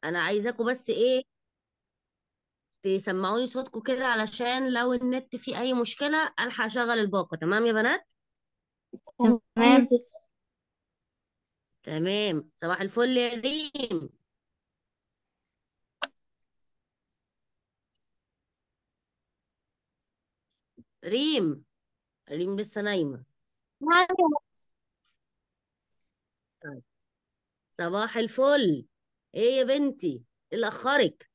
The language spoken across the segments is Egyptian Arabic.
انا عايزاكم بس ايه تسمعوني صوتكم كده علشان لو النت فيه اي مشكلة الحق اشغل الباقة تمام يا بنات تمام تمام صباح الفل يا ريم ريم ريم لسه نايمة طيب صباح الفل ايه يا بنتي ايه اللي اخرك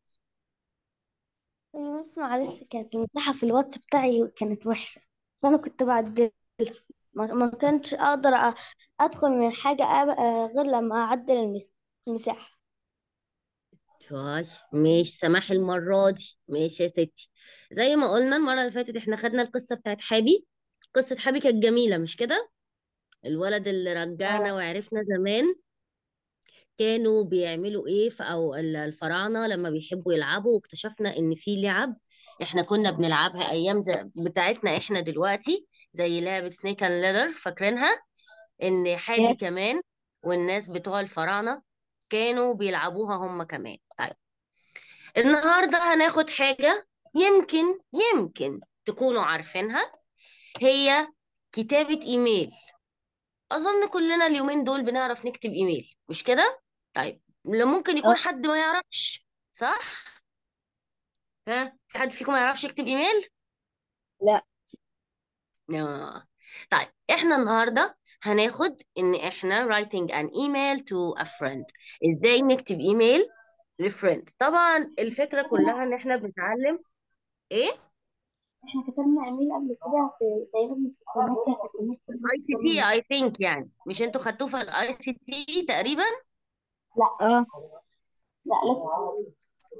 بس معلش كانت المساحة في الواتس بتاعي كانت وحشة فأنا كنت بعدل ما ما كنتش أقدر أ- أدخل من حاجة أب- آه، غير لما أعدل المس- المساحة طيب ماشي سماح المرة دي ماشي يا ستي زي ما قلنا المرة اللي فاتت احنا خدنا القصة بتاعت حابي قصة حابي كانت جميلة مش كده الولد اللي رجعنا اه وعرفنا زمان كانوا بيعملوا ايه في او ال- الفراعنه لما بيحبوا يلعبوا واكتشفنا ان في لعب احنا كنا بنلعبها ايام زي بتاعتنا احنا دلوقتي زي لعبه سنيك اند ليدر فاكرينها ان حابي يس كمان والناس بتوع الفراعنه كانوا بيلعبوها هم كمان طيب النهارده هناخد حاجه يمكن يمكن تكونوا عارفينها هي كتابه ايميل اظن كلنا اليومين دول بنعرف نكتب ايميل مش كده طيب لو ممكن يكون اه حد ما يعرفش صح ها في حد فيكم ما يعرفش يكتب ايميل لا آه. طيب احنا النهارده هناخد ان احنا writing an email to a friend ازاي نكتب ايميل لفريند طبعا الفكره كلها ان احنا بنتعلم ايه احنا كتبنا ايميل قبل كده في تقريبا في الكونكت في الكونكت اي سي تي اي ثينك يعني مش انتوا خدتوه في الاي سي تي تقريبا لا اه لا لسه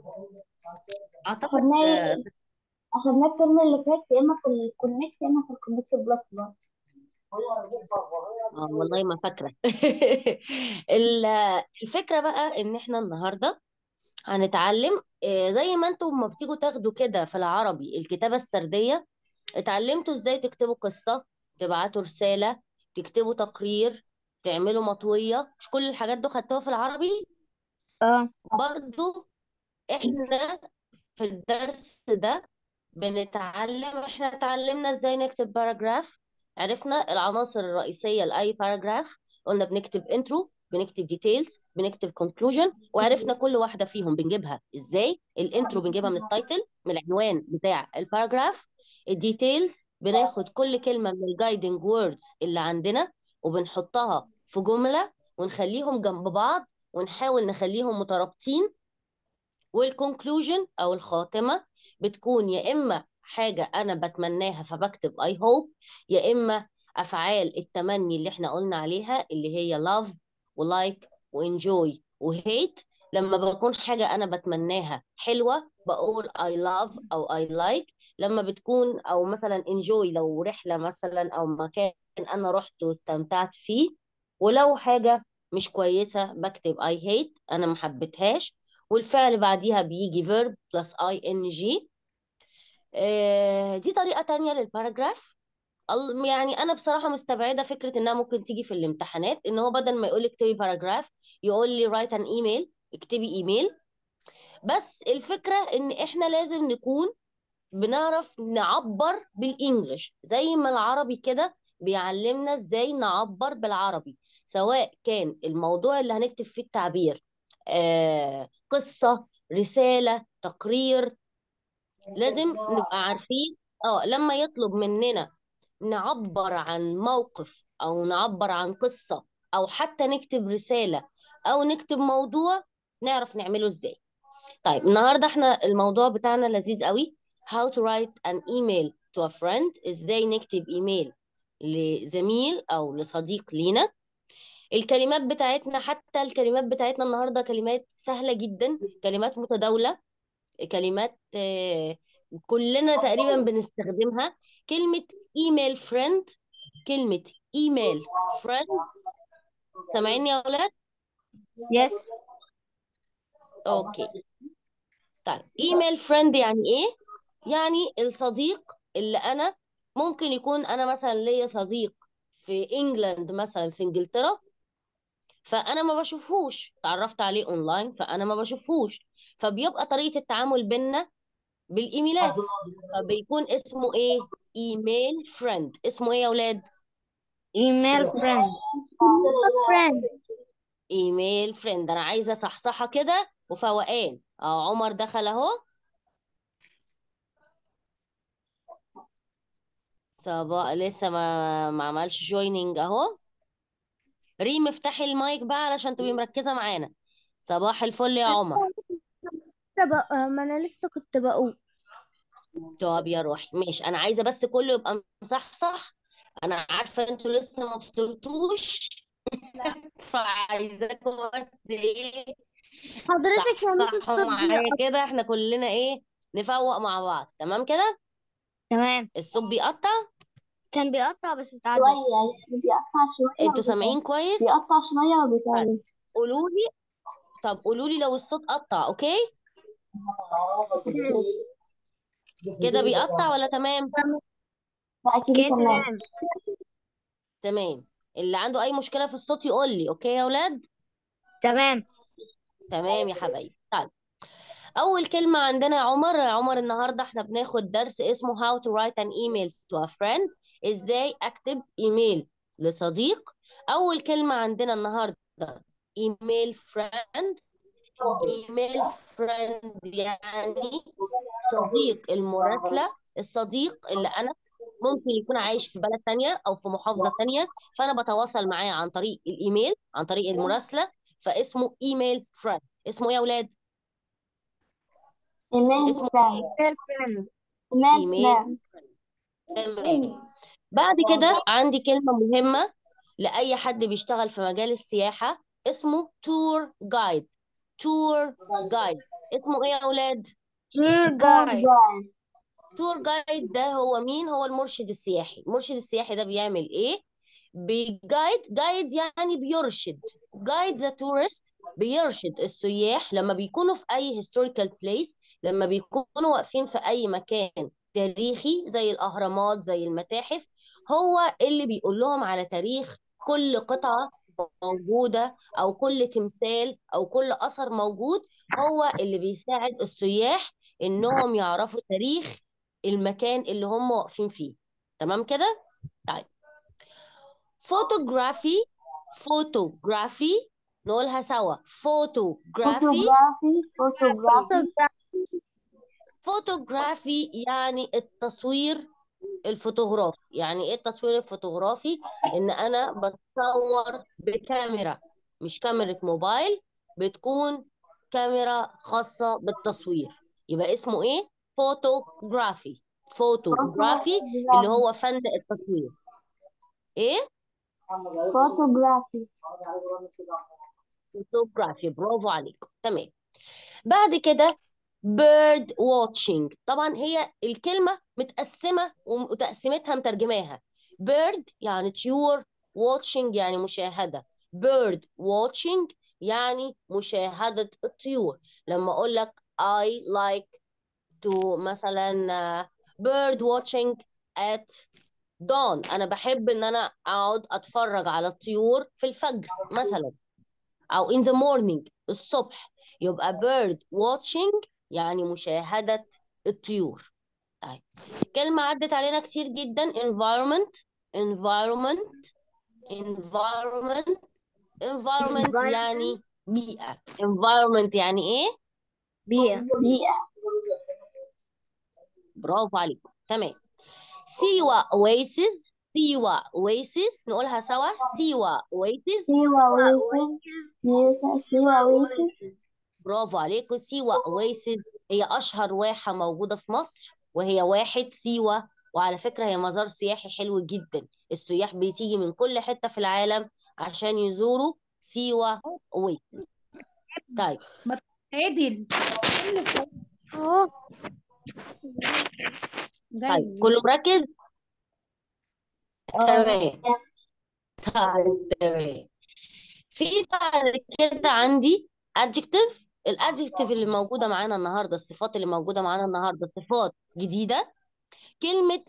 اعتقد اخدناه آه، اخدناه الترم اللي فات يا اما في الكونكت يا اما في الكونكت بلس برضه اه والله ما فاكرة ال- الفكرة بقى ان احنا النهاردة هنتعلم آه، زي ما انتم ما بتيجوا تاخدوا كده في العربي الكتابة السردية اتعلمتوا ازاي تكتبوا قصة تبعتوا رسالة تكتبوا تقرير تعملوا مطوية مش كل الحاجات دي خدتوها في العربي اه برضو احنا في الدرس ده بنتعلم احنا اتعلمنا ازاي نكتب باراجراف عرفنا العناصر الرئيسية لأي باراجراف قلنا بنكتب انترو بنكتب ديتيلز بنكتب كونكلوجن وعرفنا كل واحدة فيهم بنجيبها ازاي الانترو بنجيبها من التايتل من العنوان بتاع الباراجراف الديتيلز بناخد كل كلمة من الجايدنج ووردز اللي عندنا وبنحطها في جملة ونخليهم جنب بعض ونحاول نخليهم مترابطين والكونكلوجن او الخاتمه بتكون يا اما حاجه انا بتمناها فبكتب اي هوب يا اما افعال التمني اللي احنا قلنا عليها اللي هي love ولايك وانجوي وهيت لما بكون حاجه انا بتمناها حلوه بقول I love او I like لما بتكون او مثلا enjoy لو رحله مثلا او مكان انا رحت واستمتعت فيه ولو حاجه مش كويسه بكتب I hate انا ما حبيتهاش والفعل بعديها بيجي verb plus ing آه، دي طريقة تانية للباراجراف ال- يعني أنا بصراحة مستبعدة فكرة إنها ممكن تيجي في الامتحانات إن هو بدل ما يقول لي اكتبي باراجراف يقول لي write an email اكتبي إيميل بس الفكرة إن إحنا لازم نكون بنعرف نعبر بالإنجلش زي ما العربي كده بيعلمنا إزاي نعبر بالعربي سواء كان الموضوع اللي هنكتب فيه التعبير آه، قصة رسالة تقرير لازم نبقى عارفين اه لما يطلب مننا نعبر عن موقف او نعبر عن قصة او حتى نكتب رسالة او نكتب موضوع نعرف نعمله ازاي طيب النهاردة احنا الموضوع بتاعنا لذيذ قوي how to write an email to a friend ازاي نكتب ايميل لزميل او لصديق لينا الكلمات بتاعتنا حتى الكلمات بتاعتنا النهاردة كلمات سهلة جدا كلمات متداولة كلمات آه، كلنا تقريبا بنستخدمها كلمة ايميل فريند كلمة ايميل فريند سامعيني يا ولاد يس اوكي طيب ايميل فريند يعني ايه يعني الصديق اللي انا ممكن يكون انا مثلا ليا صديق في انجلاند مثلا في انجلترا فانا ما بشوفهوش اتعرفت عليه اونلاين فانا ما بشوفهوش فبيبقى طريقة التعامل بينا بالايميلات فبيكون اسمه ايه ايميل فريند اسمه ايه يا اولاد ايميل فريند فريند ايميل فريند انا عايزه صحصحه كده وفوقان اه عمر دخل اهو صبا لسه ما ما عملش جويننج اهو ريم افتحي المايك بقى علشان تبقي مركزه معانا صباح الفل يا عمر لسه بق- ما انا لسه كنت بقول طب يا روحي ماشي انا عايزه بس كله يبقى مصحصح انا عارفه انتوا لسه ما فطرتوش فعايزاكم بس ايه حضرتك يا مس صحصحوا الصوت معايا بيقطع كده احنا كلنا ايه نفوق مع بعض تمام كده تمام الصوت بيقطع كان بيقطع بس اتعدل شوية بيقطع شوية انتوا وبيتعدل سامعين كويس بيقطع شوية طيب وبيتعدل قولوا لي طب قولوا لي لو الصوت قطع اوكي كده بيقطع ولا تمام لا أكيد كده تمام تمام تمام اللي عنده اي مشكله في الصوت يقول لي اوكي يا اولاد تمام تمام يا حبايبي طيب اول كلمه عندنا يا عمر يا عمر النهارده احنا بناخد درس اسمه how to write an email to a friend ازاي اكتب ايميل لصديق اول كلمه عندنا النهارده ايميل فريند ايميل فريند يعني صديق المراسله الصديق اللي انا ممكن يكون عايش في بلد تانية او في محافظه تانية فانا بتواصل معاه عن طريق الايميل عن طريق المراسله فاسمه ايميل فريند اسمه ايه يا اولاد إيميل اسمه فريند ايميل فريند إيميل ايميل فريند تمام بعد كده عندي كلمة مهمة لأي حد بيشتغل في مجال السياحة اسمه تور جايد تور جايد اسمه ايه يا أولاد؟ تور تور جايد جايد تور جايد ده هو مين؟ هو المرشد السياحي المرشد السياحي ده بيعمل ايه؟ بيجايد جايد يعني بيرشد جايد ذا تورست بيرشد السياح لما بيكونوا في أي historical place لما بيكونوا واقفين في أي مكان تاريخي زي الأهرامات زي المتاحف هو اللي بيقول لهم على تاريخ كل قطعة موجودة أو كل تمثال أو كل أثر موجود هو اللي بيساعد السياح إنهم يعرفوا تاريخ المكان اللي هم واقفين فيه تمام كده؟ طيب فوتوغرافي فوتوغرافي نقولها سوا فوتوغرافي فوتوغرافي فوتوغرافي فوتوغرافي يعني التصوير الفوتوغرافي يعني ايه التصوير الفوتوغرافي ان انا بتصور بكاميرا مش كاميرا موبايل بتكون كاميرا خاصة بالتصوير يبقى اسمه ايه فوتوغرافي فوتوغرافي اللي فوتوغرافي هو فن التصوير ايه فوتوغرافي فوتوغرافي برافو عليكم تمام بعد كده bird watching طبعا هي الكلمة متقسمة وتقسيمتها مترجماها bird يعني طيور watching يعني مشاهدة bird watching يعني مشاهدة الطيور لما أقول لك I like to مثلا آه، bird watching at dawn أنا بحب إن أنا أقعد أتفرج على الطيور في الفجر مثلا أو in the morning الصبح يبقى bird watching يعني مشاهدة الطيور طيب كلمة عدت علينا كتير جدا environment environment environment environment يعني بيئة environment يعني ايه؟ بيئة بيئة برافو عليكم تمام سيوا oasis سيوا oasis نقولها سوا سيوا oasis سيوا ويسز سيوا سيوا ويسز برافو عليكم سيوا اويسز هي اشهر واحة موجودة في مصر وهي واحد سيوا وعلى فكرة هي مزار سياحي حلو جدا السياح بتيجي من كل حتة في العالم عشان يزوروا سيوا اويسز طيب عدل اه طيب كله مركز تمام طيب تمام في بعد كده عندي adjective الادجكتيف اللي موجودة معانا النهاردة الصفات اللي موجودة معانا النهاردة صفات جديدة كلمة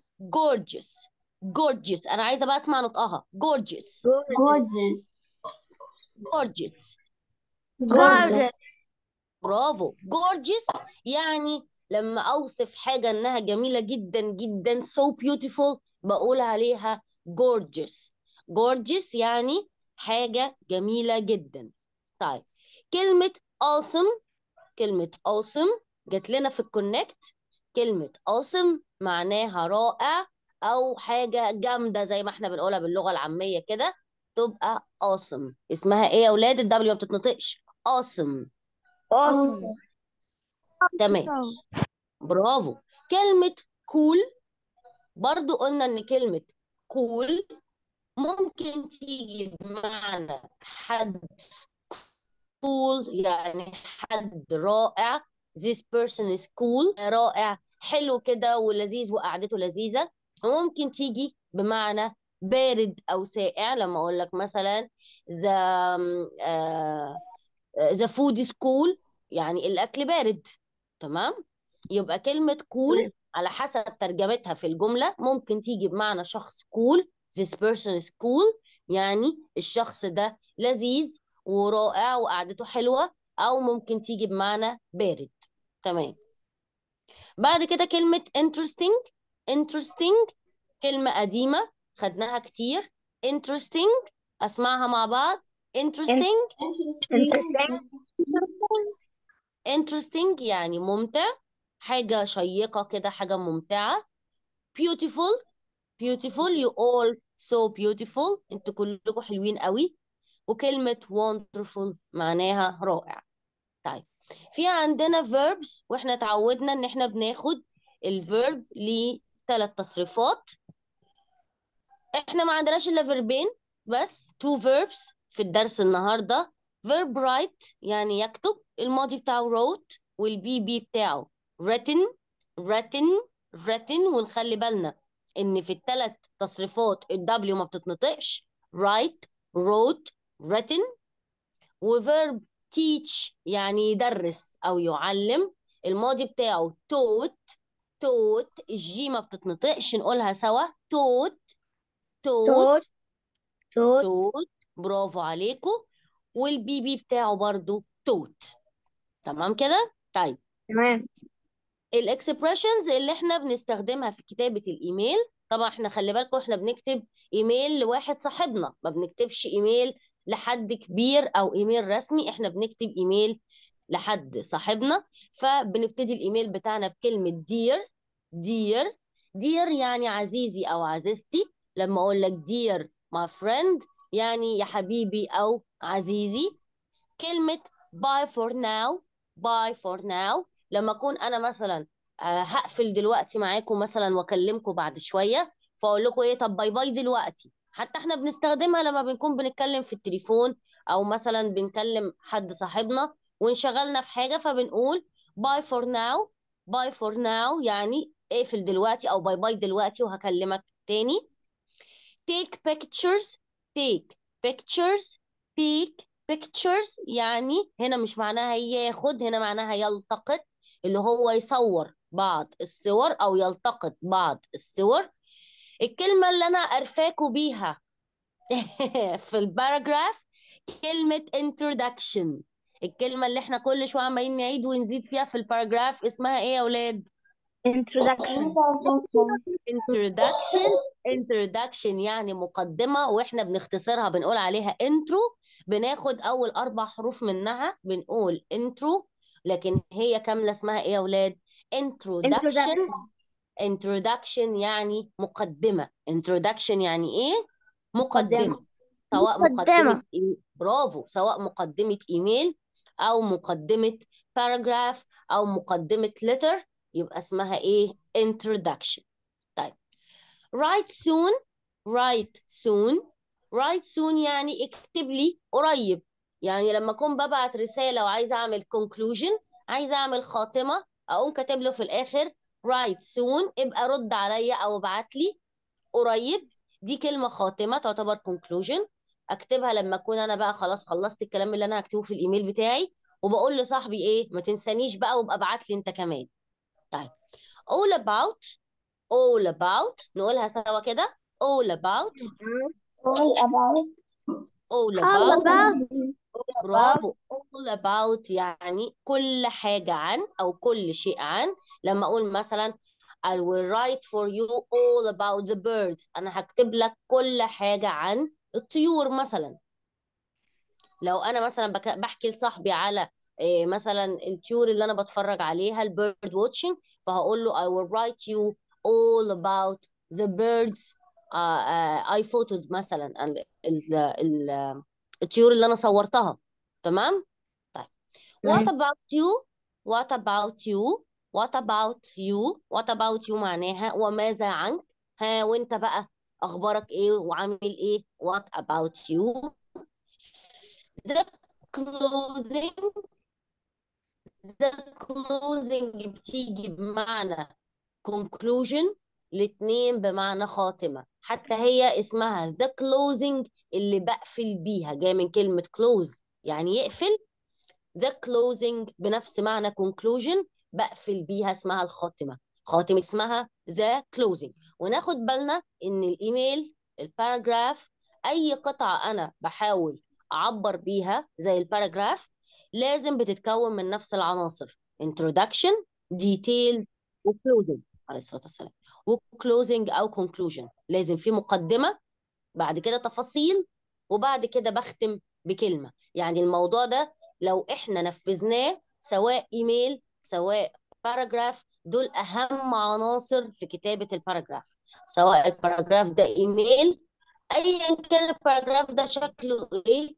gorgeous gorgeous أنا عايزة بقى أسمع نطقها gorgeous gorgeous gorgeous gorgeous برافو gorgeous يعني لما أوصف حاجة إنها جميلة جدا جدا so beautiful بقول عليها gorgeous gorgeous يعني حاجة جميلة جدا طيب كلمة awesome كلمة awesome جات لنا في الكونكت كلمة awesome معناها رائع أو حاجة جامدة زي ما احنا بنقولها باللغة العامية كده تبقى awesome اسمها ايه يا أولاد الدبليو ما بتتنطقش awesome awesome تمام برافو كلمة cool برضو قلنا إن كلمة cool ممكن تيجي بمعنى حد cool يعني حد رائع this person is cool رائع حلو كده ولذيذ وقعدته لذيذة وممكن تيجي بمعنى بارد أو ساقع لما أقول لك مثلا the آه the food is cool يعني الأكل بارد تمام يبقى كلمة cool على حسب ترجمتها في الجملة ممكن تيجي بمعنى شخص cool this person is cool يعني الشخص ده لذيذ ورائع وقعدته حلوة أو ممكن تيجي بمعنى بارد تمام بعد كده كلمة interesting interesting كلمة قديمة خدناها كتير interesting أسمعها مع بعض interesting interesting interesting يعني ممتع حاجة شيقة كده حاجة ممتعة beautiful beautiful you all so beautiful انتوا كلكم حلوين قوي وكلمة wonderful معناها رائع طيب في عندنا verbs واحنا اتعودنا ان احنا بناخد الفيرب لثلاث تصريفات احنا ما عندناش الا فيربين بس two verbs في الدرس النهارده verb write يعني يكتب الماضي بتاعه wrote والبي بي بتاعه written written written ونخلي بالنا ان في الثلاث تصريفات الدبليو ما بتتنطقش write wrote written وفيرب teach يعني يدرس او يعلم الماضي بتاعه taught taught الجي ما بتتنطقش نقولها سوا taught taught توت توت توت برافو عليكم والبي بي بتاعه برضو توت تمام كده طيب تمام الاكسبريشنز اللي احنا بنستخدمها في كتابة الايميل طبعا احنا خلي بالكم احنا بنكتب ايميل لواحد صاحبنا ما بنكتبش ايميل لحد كبير او ايميل رسمي احنا بنكتب ايميل لحد صاحبنا فبنبتدي الايميل بتاعنا بكلمة دير دير دير يعني عزيزي او عزيزتي لما اقول لك دير my friend يعني يا حبيبي او عزيزي كلمة bye for now bye for now لما اكون انا مثلا آه، هقفل دلوقتي معاكم مثلا واكلمكم بعد شوية فاقول لكم ايه طب باي باي دلوقتي حتى احنا بنستخدمها لما بنكون بنتكلم في التليفون او مثلا بنكلم حد صاحبنا وانشغلنا في حاجة فبنقول باي فور ناو باي فور ناو يعني اقفل دلوقتي او باي باي دلوقتي وهكلمك تاني take pictures take pictures take pictures يعني هنا مش معناها ياخد هنا معناها يلتقط اللي هو يصور بعض الصور او يلتقط بعض الصور الكلمة اللي انا ارفاكوا بيها في الباراجراف كلمة introduction الكلمة اللي احنا كل شوية عمالين نعيد ونزيد فيها في الباراجراف اسمها ايه يا اولاد introduction introduction introduction يعني مقدمة واحنا بنختصرها بنقول عليها intro بناخد اول اربع حروف منها بنقول intro لكن هي كاملة اسمها ايه يا اولاد introduction introduction introduction يعني مقدمة introduction يعني ايه مقدمة مقدمة سواء مقدمة. مقدمة إيه؟ برافو سواء مقدمة ايميل او مقدمة باراجراف او مقدمة letter يبقى اسمها ايه introduction طيب write soon write soon write soon يعني اكتب لي قريب يعني لما اكون ببعت رسالة وعايزة اعمل conclusion عايزة اعمل خاتمة اقوم كاتب له في الاخر write soon ابقى رد عليا او ابعت لي قريب دي كلمة خاتمة تعتبر conclusion اكتبها لما اكون انا بقى خلاص خلصت الكلام اللي انا هكتبه في الايميل بتاعي وبقول لصاحبي ايه ما تنسانيش بقى وابقى ابعت لي انت كمان طيب all about all about نقولها سوا كده all about all about all all about about برافو all about يعني كل حاجة عن أو كل شيء عن لما أقول مثلا I will write for you all about the birds أنا هكتب لك كل حاجة عن الطيور مثلا لو أنا مثلا بك- بحكي لصاحبي على إيه، مثلا الطيور اللي أنا بتفرج عليها البيرد واتشنج فهقول له I will write you all about the birds uh, uh, I photoed مثلا ال- ال- ال- الطيور اللي أنا صورتها تمام طيب what تمام about you what about you what about you what about you معناها وماذا عنك ها وانت بقى اخبارك ايه وعامل ايه what about you the closing the closing بتيجي بمعنى conclusion الاتنين بمعنى خاتمة حتى هي اسمها the closing اللي بقفل بيها جاي من كلمة close يعني يقفل the closing بنفس معنى conclusion بقفل بيها اسمها الخاتمة خاتمة اسمها the closing وناخد بالنا ان الايميل الباراجراف اي قطعة انا بحاول اعبر بيها زي الباراجراف لازم بتتكون من نفس العناصر introduction detail و closing عليه الصلاة والسلام و closing او conclusion لازم في مقدمة بعد كده تفاصيل وبعد كده بختم بكلمة يعني الموضوع ده لو احنا نفذناه سواء ايميل سواء باراجراف دول اهم عناصر في كتابة الباراجراف سواء الباراجراف ده ايميل ايا كان الباراجراف ده شكله ايه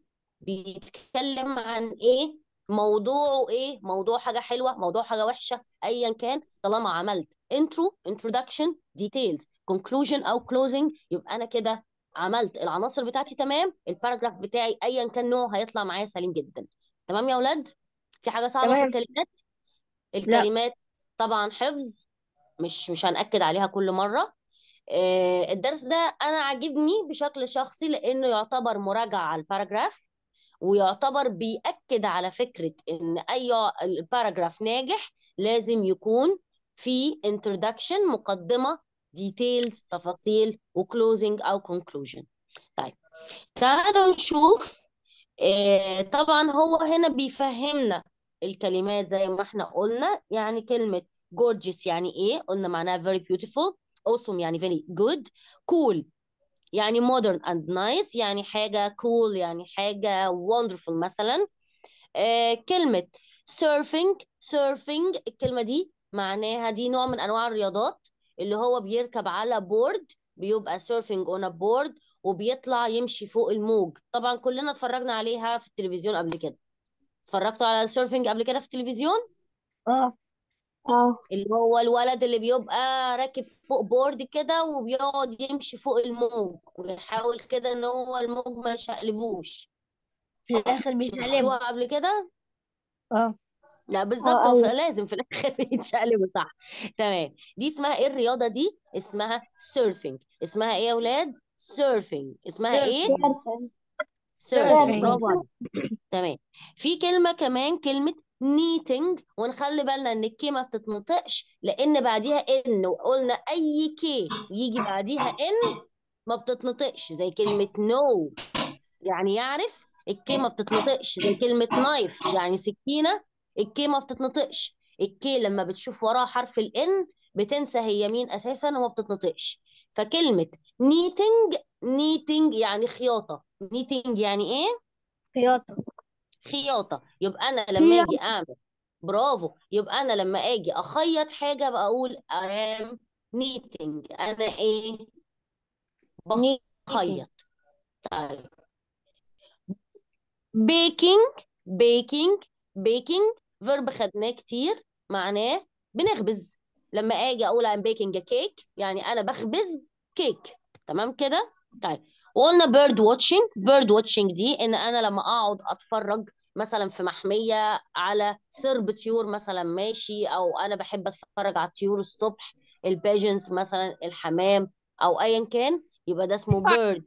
بيتكلم عن ايه موضوعه ايه موضوع حاجة حلوة موضوع حاجة وحشة ايا كان طالما عملت intro introduction details conclusion او closing يبقى انا كده عملت العناصر بتاعتي تمام الباراجراف بتاعي ايا كان نوعه هيطلع معايا سليم جدا تمام يا اولاد في حاجة صعبة في تمام الكلمات لا الكلمات طبعا حفظ مش مش هنأكد عليها كل مرة آه، الدرس ده انا عاجبني بشكل شخصي لانه يعتبر مراجعة على الباراجراف ويعتبر بيأكد على فكرة ان اي الباراجراف ناجح لازم يكون في introduction مقدمة details تفاصيل وclosing او conclusion طيب تعالوا نشوف آه، طبعا هو هنا بيفهمنا الكلمات زي ما احنا قلنا يعني كلمة gorgeous يعني ايه قلنا معناها very beautiful awesome يعني very good cool يعني modern and nice يعني حاجة cool يعني حاجة wonderful مثلا آه كلمة surfing surfing الكلمة دي معناها دي نوع من أنواع الرياضات اللي هو بيركب على بورد بيبقى surfing on a board وبيطلع يمشي فوق الموج طبعا كلنا اتفرجنا عليها في التلفزيون قبل كده اتفرجتوا على السيرفنج قبل كده في التلفزيون اه اه اللي هو الولد اللي بيبقى راكب فوق بورد كده وبيقعد يمشي فوق الموج ويحاول كده ان هو الموج ما يشقلبوش في الاخر بيتقلبوا شفتوها قبل كده اه لا بالظبط اه هو في- ايوه لازم في الاخر يتشقلبوا صح تمام دي اسمها ايه الرياضه دي اسمها سيرفنج اسمها ايه يا اولاد سيرفنج اسمها ايه سيرفنج سيرفنج سيرفنج برافو عليك تمام في كلمة كمان كلمة نيتنج ونخلي بالنا ان الكي ما بتتنطقش لان بعديها ان وقلنا اي كي يجي بعديها ان ما بتتنطقش زي كلمة نو يعني يعرف الكي ما بتتنطقش زي كلمة نايف يعني سكينة الكي ما بتتنطقش الكي لما بتشوف وراها حرف الان بتنسى هي مين اساسا وما بتتنطقش فكلمة نيتنج نيتنج يعني خياطة نيتنج يعني ايه خياطة خياطة يبقى أنا لما خياطة أجي أعمل برافو يبقى أنا لما أجي أخيط حاجة بقول I am knitting أنا إيه نيتنج بخيط طيب بيكنج بيكنج بيكنج فيرب خدناه كتير معناه بنخبز لما أجي أقول I'm baking a cake يعني أنا بخبز كيك تمام كده طيب وقلنا بيرد واتشنج بيرد واتشنج دي ان انا لما اقعد اتفرج مثلا في محمية على سرب طيور مثلا ماشي او انا بحب اتفرج على الطيور الصبح البيجنز مثلا الحمام او ايا كان يبقى ده اسمه بيرد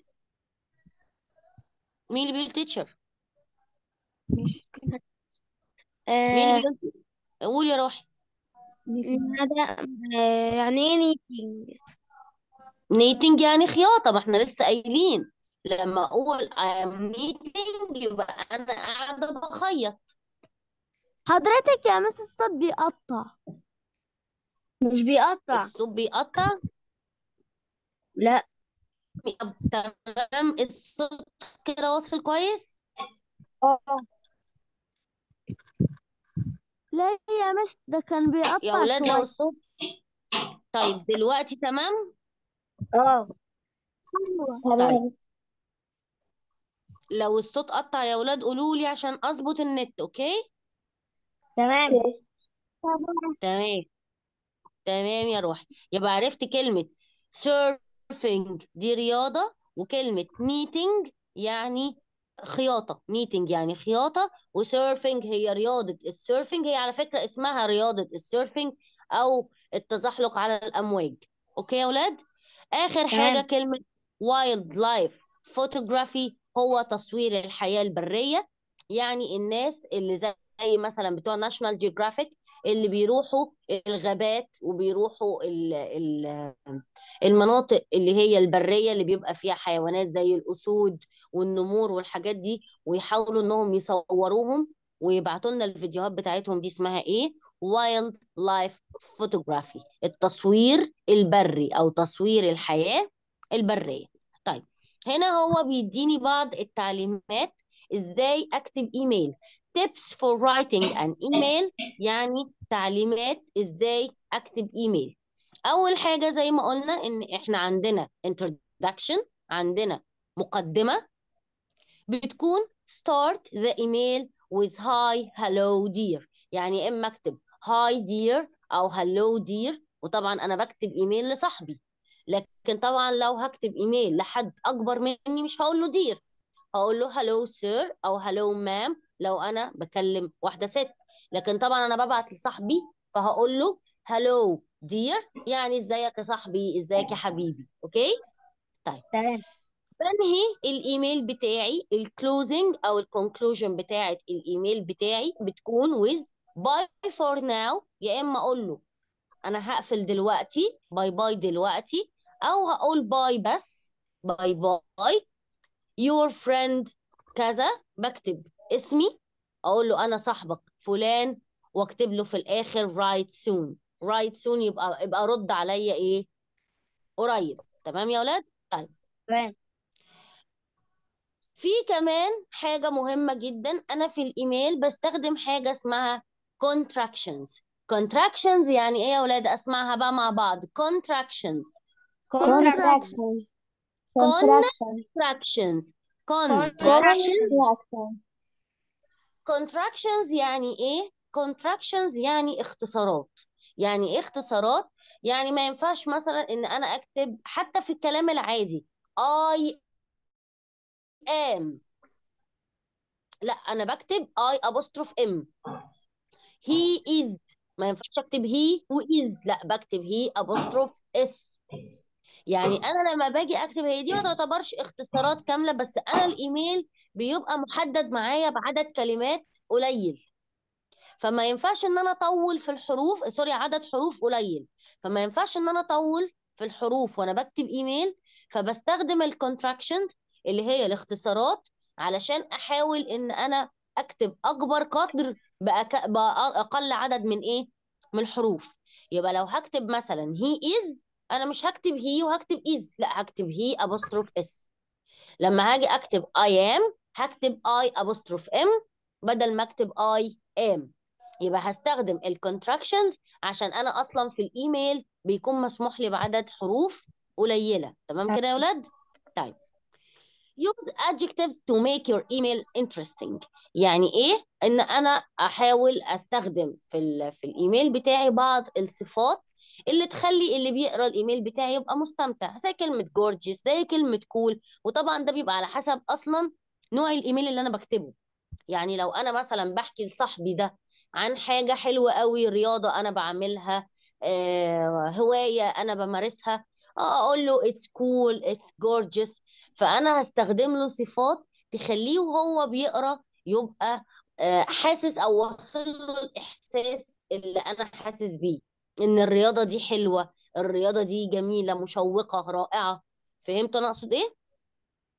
مين اللي بيقول تيتشر ماشي مين آه اللي بيقول قول يا روحي هذا آه يعني ايه نيتنج نيتنج يعني خياطة ما احنا لسه قايلين لما اقول I am knitting يبقى انا قاعده بخيط حضرتك يا مس الصوت بيقطع مش بيقطع الصوت بيقطع لا طب تمام الصوت كده واصل كويس اه لا يا مس ده كان يا بيقطع اولاد لو شوية الصوت طيب دلوقتي تمام اه أيوة طيب تمام لو الصوت قطع يا اولاد قولوا لي عشان اظبط النت اوكي تمام تمام تمام يا روحي يبقى عرفت كلمة surfing دي رياضة وكلمة knitting يعني خياطة knitting يعني خياطة وسيرفنج هي رياضة السيرفنج هي على فكرة اسمها رياضة السيرفنج أو التزحلق على الأمواج أوكي يا أولاد آخر حاجة تمام كلمة وايلد لايف فوتوغرافي هو تصوير الحياة البرية يعني الناس اللي زي مثلا بتوع ناشونال جيوغرافيك اللي بيروحوا الغابات وبيروحوا ال ال المناطق اللي هي البرية اللي بيبقى فيها حيوانات زي الأسود والنمور والحاجات دي ويحاولوا إنهم يصوروهم ويبعتوا لنا الفيديوهات بتاعتهم دي اسمها إيه؟ وايلد لايف فوتوغرافي التصوير البري أو تصوير الحياة البرية طيب هنا هو بيديني بعض التعليمات إزاي أكتب إيميل tips for writing an email يعني تعليمات ازاي اكتب ايميل اول حاجة زي ما قلنا ان احنا عندنا introduction عندنا مقدمة بتكون start the email with hi hello dear يعني اما اكتب hi dear او hello dear وطبعا انا بكتب ايميل لصاحبي لكن طبعا لو هكتب ايميل لحد اكبر مني مش هقول له dear هقول له hello sir او hello ma'am لو انا بكلم واحده ست لكن طبعا انا ببعت لصاحبي فهقول له hello dear يعني ازيك يا صاحبي ازيك يا حبيبي اوكي طيب تمام بنهي الايميل بتاعي الكلوزنج او الكونكلوجن بتاعت الايميل بتاعي بتكون with bye for now يا اما اقول له انا هقفل دلوقتي باي باي دلوقتي او هقول باي بس باي باي your friend كذا بكتب اسمي اقول له انا صاحبك فلان واكتب له في الاخر write soon write soon يبقى يبقى رد عليا ايه قريب تمام يا اولاد طيب تمام في كمان حاجة مهمة جدا انا في الايميل بستخدم حاجة اسمها contractions contractions يعني ايه يا اولاد اسمعها بقى مع بعض contractions contraction contractions contraction contractions contraction contractions يعني ايه contractions يعني اختصارات يعني ايه اختصارات يعني ما ينفعش مثلا ان انا اكتب حتى في الكلام العادي I am لا انا بكتب I apostrophe M he is ما ينفعش اكتب he و is لا بكتب he apostrophe s يعني انا لما باجي اكتب هي دي ما تعتبرش اختصارات كامله بس انا الايميل بيبقى محدد معايا بعدد كلمات قليل فما ينفعش ان انا اطول في الحروف سوري عدد حروف قليل فما ينفعش ان انا اطول في الحروف وانا بكتب ايميل فبستخدم الكونتراكشنز اللي هي الاختصارات علشان احاول ان انا اكتب اكبر قدر بأك... باقل عدد من ايه من الحروف يبقى لو هكتب مثلا he is انا مش هكتب he وهكتب is لا هكتب he apostrophe s لما هاجي اكتب I am هكتب I apostrophe m بدل ما اكتب I am يبقى هستخدم الكونتراكشنز عشان انا اصلا في الايميل بيكون مسموح لي بعدد حروف قليله تمام كده يا ولاد طيب use adjectives to make your email interesting يعني ايه ان انا احاول استخدم في ال في الايميل بتاعي بعض الصفات اللي تخلي اللي بيقرا الايميل بتاعي يبقى مستمتع زي كلمه gorgeous زي كلمه cool وطبعا ده بيبقى على حسب اصلا نوع الايميل اللي انا بكتبه يعني لو انا مثلا بحكي لصاحبي ده عن حاجه حلوه قوي رياضه انا بعملها آه، هوايه انا بمارسها آه، اقول له it's cool it's gorgeous فانا هستخدم له صفات تخليه وهو بيقرا يبقى آه، حاسس او واصل له الاحساس اللي انا حاسس بيه ان الرياضه دي حلوه الرياضه دي جميله مشوقه رائعه فهمت انا اقصد ايه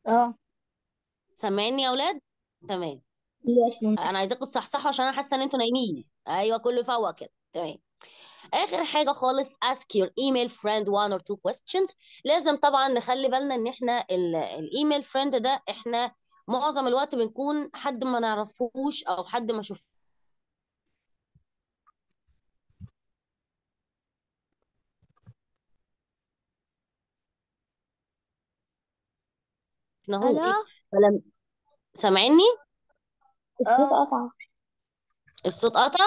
اه سامعيني يا اولاد تمام يس ممكن انا عايزاكم تصحصحوا عشان انا حاسه ان انتوا نايمين ايوه كله فوق كده تمام اخر حاجه خالص ask your email friend one or two questions لازم طبعا نخلي بالنا ان احنا ال- الايميل فريند ده احنا معظم الوقت بنكون حد ما نعرفوش او حد ما شفناهوش الو ايه فلم سامعيني الصوت اه قطع الصوت قطع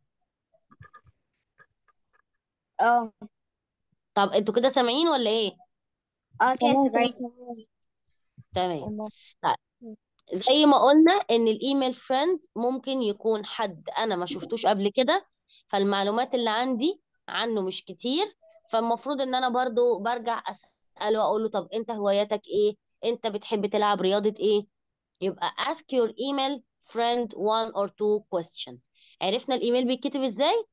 اه طب انتوا كده سامعين ولا ايه اه كده تمام سامعين تمام تمام تمام طيب زي ما قلنا ان الايميل فريند ممكن يكون حد انا ما شفتوش قبل كده فالمعلومات اللي عندي عنه مش كتير فالمفروض ان انا برضو برجع اساله اقول له طب انت هواياتك ايه انت بتحب تلعب رياضة ايه يبقى ask your email friend one or two question عرفنا الايميل بيتكتب ازاي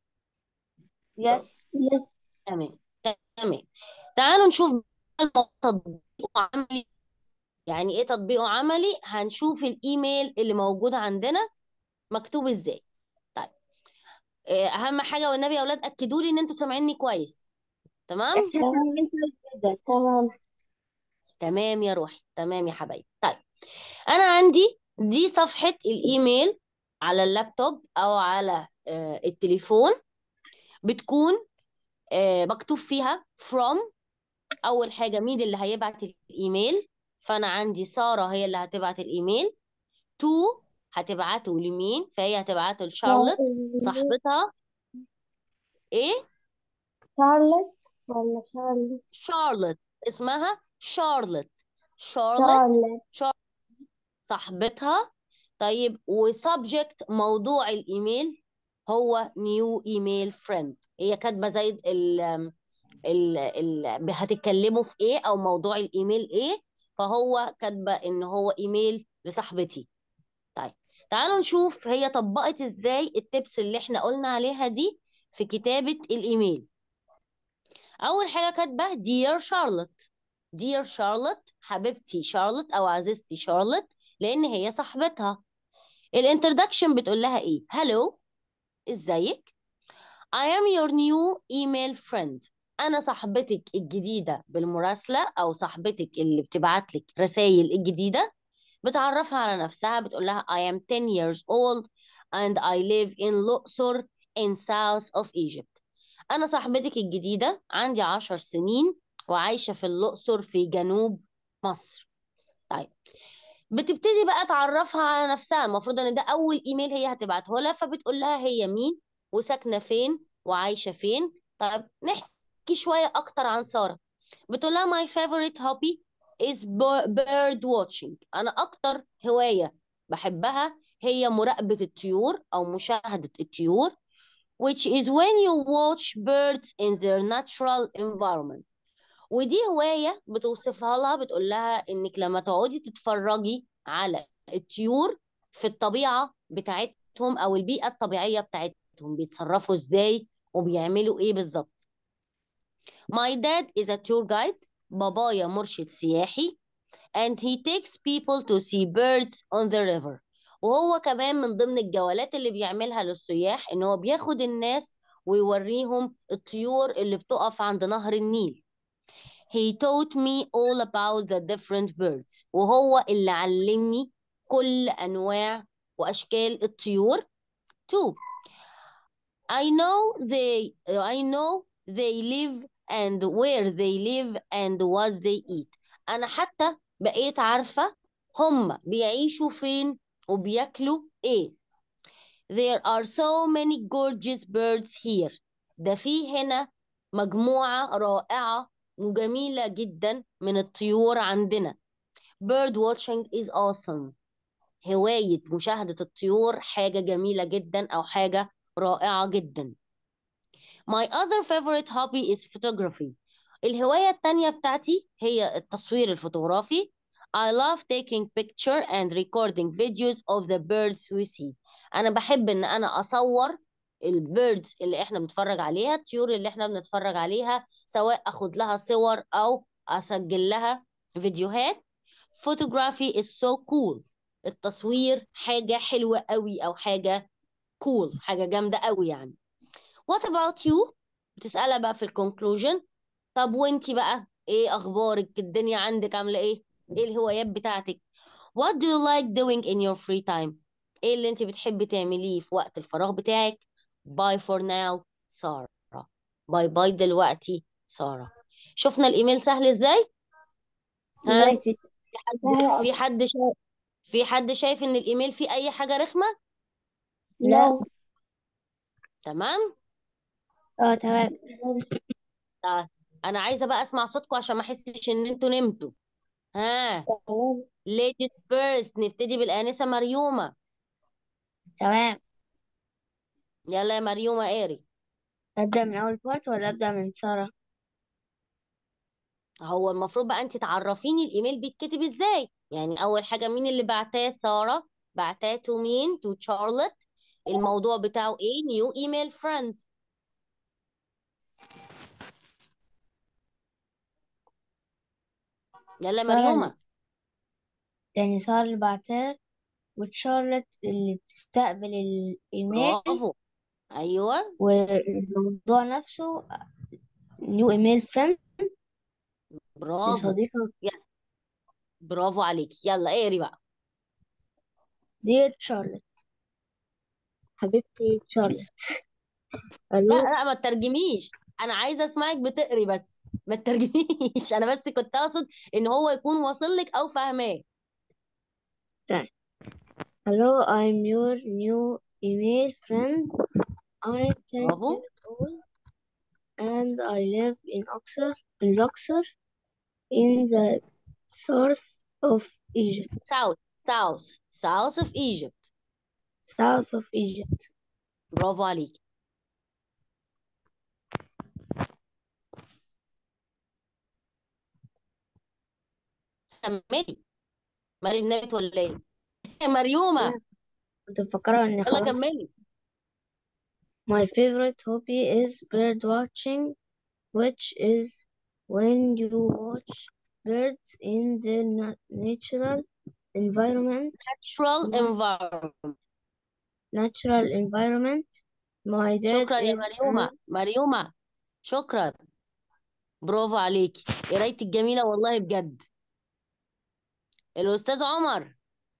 يس يس تمام تمام تعالوا نشوف بقى تطبيقه عملي يعني ايه تطبيقه عملي هنشوف الايميل اللي موجود عندنا مكتوب ازاي طيب آه، اهم حاجه والنبي يا اولاد اكدوا لي ان انتوا سامعيني كويس تمام احنا تمام سامعين كويس جدا تمام تمام يا روحي تمام يا حبايبي طيب انا عندي دي صفحه الايميل على اللابتوب او على آه، التليفون بتكون آه، مكتوب فيها from اول حاجه مين اللي هيبعت الايميل فانا عندي ساره هي اللي هتبعت الايميل تو هتبعته لمين فهي هتبعته لشارلوت صاحبتها ايه شارلوت ولا شارلوت شارلوت اسمها شارلوت شارلوت شارلوت صاحبتها طيب وسبجكت موضوع الايميل هو نيو ايميل فريند هي كاتبه زي ال ال ال هتتكلموا في ايه او موضوع الايميل ايه فهو كاتبه ان هو ايميل لصاحبتي طيب تعالوا نشوف هي طبقت ازاي التبس اللي احنا قلنا عليها دي في كتابه الايميل اول حاجه كاتبه دير شارلوت دير شارلوت حبيبتي شارلوت او عزيزتي شارلوت لان هي صاحبتها الانترودكشن بتقول لها ايه هلو ازيك I am your new email friend انا صاحبتك الجديده بالمراسله او صاحبتك اللي بتبعت لك رسائل الجديده بتعرفها على نفسها بتقول لها I am 10 years old and I live in Luxor in south of Egypt أنا صاحبتك الجديدة عندي 10 سنين وعايشة في الأقصر في جنوب مصر طيب بتبتدي بقى تعرفها على نفسها المفروض ان ده اول ايميل هي هتبعته لها فبتقول لها هي مين وساكنه فين وعايشه فين طيب نحكي شويه اكتر عن ساره بتقول لها my favorite hobby is bir- bird watching انا اكتر هوايه بحبها هي مراقبه الطيور او مشاهده الطيور which is when you watch birds in their natural environment ودي هواية بتوصفها لها بتقول لها إنك لما تقعدي تتفرجي على الطيور في الطبيعة بتاعتهم أو البيئة الطبيعية بتاعتهم بيتصرفوا إزاي وبيعملوا إيه بالظبط My dad is a tour guide بابايا مرشد سياحي and he takes people to see birds on the river وهو كمان من ضمن الجولات اللي بيعملها للسياح إن هو بياخد الناس ويوريهم الطيور اللي بتقف عند نهر النيل He taught me all about the different birds وهو اللي علمني كل أنواع وأشكال الطيور too. I know they I know they live and where they live and what they eat. أنا حتى بقيت عارفة هم بيعيشوا فين وبياكلوا إيه. There are so many gorgeous birds here. ده في هنا مجموعة رائعة وجميلة جدا من الطيور عندنا. Bird watching is awesome. هواية مشاهدة الطيور حاجة جميلة جدا أو حاجة رائعة جدا. My other favorite hobby is photography. الهواية التانية بتاعتي هي التصوير الفوتوغرافي. I love taking picture and recording videos of the birds we see. أنا بحب إن أنا أصور البيردز اللي إحنا بنتفرج عليها الطيور اللي إحنا بنتفرج عليها سواء أخد لها صور أو أسجل لها فيديوهات photography is so cool التصوير حاجة حلوة قوي أو حاجة cool حاجة جامدة قوي يعني what about you بتسألها بقى في الكونكلوجن طب وانتي بقى ايه اخبارك الدنيا عندك عاملة ايه ايه الهوايات بتاعتك what do you like doing in your free time ايه اللي انت بتحبي تعمليه في وقت الفراغ بتاعك bye for now سارة باي باي دلوقتي سارة شفنا الايميل سهل ازاي ها ازاي ست في حد سهلة في حد شايف في حد شايف ان الايميل فيه اي حاجة رخمة لا no تمام اه تمام طيب. انا عايزة بقى اسمع صوتكم عشان ما احسش ان انتوا نمتوا ها تمام ladies first نبتدي بالآنسة مريومة تمام يلا يا مريومة قاري أبدأ من أول بارت ولا أبدأ من سارة؟ هو المفروض بقى انت تعرفيني الايميل بيتكتب ازاي يعني اول حاجة مين اللي بعتاه سارة بعتاه تو مين تو تشارلوت الموضوع بتاعه ايه نيو ايميل فريند يلا يا سارة اللي- مريومة يعني سارة اللي بعتها وتشارلت اللي بتستقبل الإيميل برافو ايوه والموضوع نفسه نيو إيميل فريند برافو لصديقة يلا برافو عليكي يلا اقري بقى دير تشارلت حبيبتي تشارلت لا ألو لا ما تترجميش انا عايزه اسمعك بتقري بس ما تترجميش انا بس كنت اقصد ان هو يكون واصل لك او فاهماه Hello I'm your new email friend I'm 10 برافو years old and I live in Luxor in Luxor in the south of Egypt south south south of Egypt south of Egypt برافو عليكي كملي مريم نامت ولا ايه يا مريومه أنا كنت مفكرة إني يلا خلاص كملي My favorite hobby is bird watching which is when you watch birds in the na natural environment natural My environment natural environment My dad شكرا يا is مريومه an مريومه شكرا برافو عليكي قرايتك جميله والله بجد الاستاذ عمر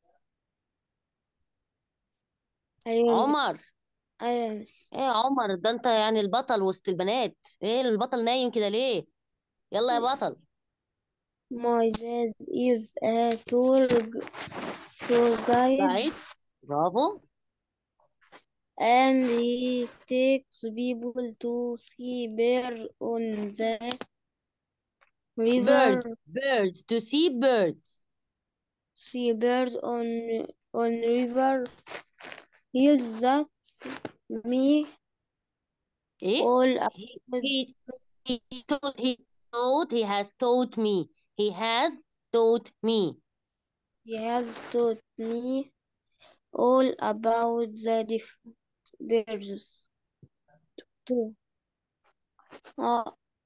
أيوة عمر أيوة مس ايه يا عمر ده انت يعني البطل وسط البنات ايه البطل نايم كده ليه يلا يا بطل My dad is a tour tour guide بعيد برافو and he takes people to see bear on the river birds birds to see birds see bird on on river He's that me ايه all he about he he taught he taught he has taught me he has taught me he has taught me all about the different birds too. Uh,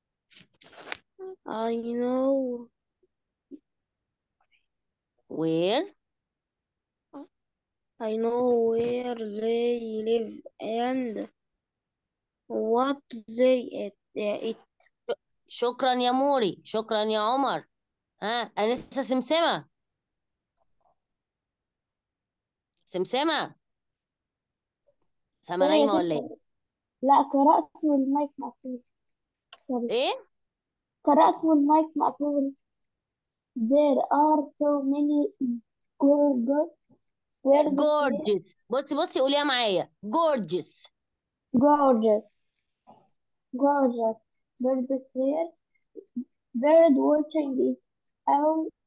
I know where I know where they live and what they eat. They eat. شكرا يا موري شكرا يا عمر ها انسه سمسمه سمسمه سما سوري يا نايمه ولا ايه دكتور لا قرأت والمايك مقفول سوري ايه قرأت والمايك مقفول There are so many gorgeous birds here gorgeous بصي بصي قوليها معايا gorgeous gorgeous gorgeous birds here bird watching is out